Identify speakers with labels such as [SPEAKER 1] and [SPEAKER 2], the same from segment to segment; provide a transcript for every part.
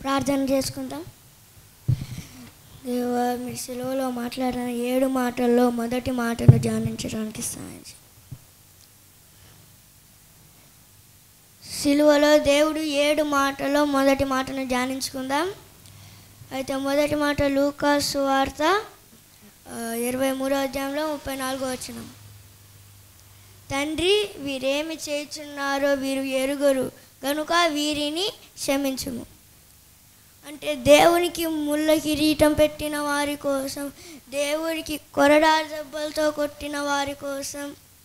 [SPEAKER 1] ప్రార్థన చేసుకుందాం దేవా మీ సెలవులో మాట్లాడిన ఏడు మాటల్లో మొదటి మాటను ధ్యానించడానికి సాయం చేయండి. సిలువలో దేవుడు ఏడు మాటలో మొదటి మాటను ధ్యానించుకుందాం అయితే మొదటి మాట లూకాసు వార్త ఆ, ఇరవై మూడో అధ్యాయంలో ముప్పై నాలుగో వచ్చినాం తండ్రి వీరేమి చేయుచున్నారో వీరు ఎరుగరు కనుక వీరిని క్షమించుము అంటే దేవునికి ముళ్ళ కిరీటం పెట్టిన వారి కోసం దేవుడికి కొరడా దెబ్బలతో కొట్టిన వారి కోసం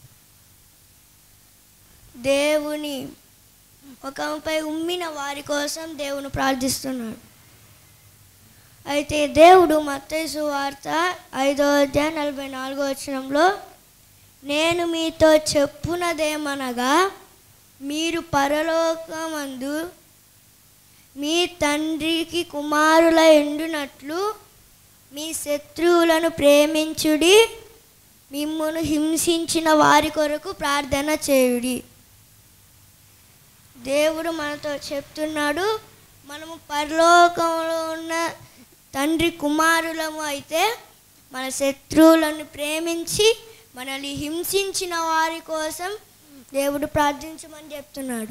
[SPEAKER 1] దేవుని ఒకపై ఉమ్మిన వారి కోసం దేవుని ప్రార్థిస్తున్నాడు అయితే దేవుడు మత్తయి వార్త ఐదో అధ్యాయం నలభై నాలుగో వచనంలో నేను మీతో చెప్పునదేమనగా మీరు పరలోకమందు మీ తండ్రికి కుమారుల ఎండునట్లు మీ శత్రువులను ప్రేమించుడి మిమ్మును హింసించిన వారి కొరకు ప్రార్థన చేయుడి దేవుడు మనతో చెప్తున్నాడు మనము పరలోకంలో ఉన్న తండ్రి కుమారులము అయితే మన శత్రువులను ప్రేమించి మనల్ని హింసించిన వారి కోసం దేవుడు ప్రార్థించమని చెప్తున్నాడు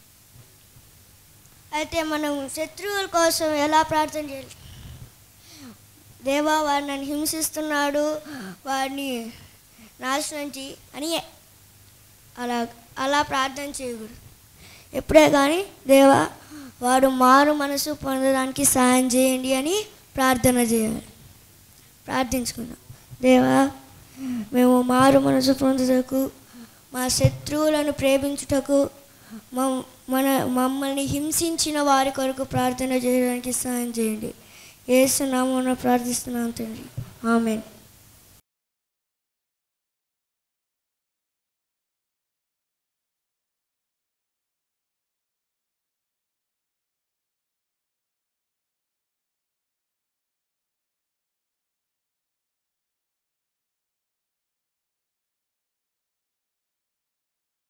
[SPEAKER 1] అయితే మనం శత్రువుల కోసం ఎలా ప్రార్థన చేయాలి దేవా వాడు నన్ను హింసిస్తున్నాడు వాడిని నాశనం చేయి అని అలా అలా ప్రార్థన చేయకూడదు ఎప్పుడే కానీ దేవా వాడు మారు మనసు పొందడానికి సాయం చేయండి అని ప్రార్థన చేయాలి ప్రార్థించుకుందాం దేవా మేము మారు మనసు పొందుటకు మా శత్రువులను ప్రేమించుటకు మమ్- మన మమ్మల్ని హింసించిన వారి కొరకు ప్రార్థన చేయడానికి సాయం చేయండి ఏసునామమున ప్రార్థిస్తున్నాం తండ్రి ఆమెన్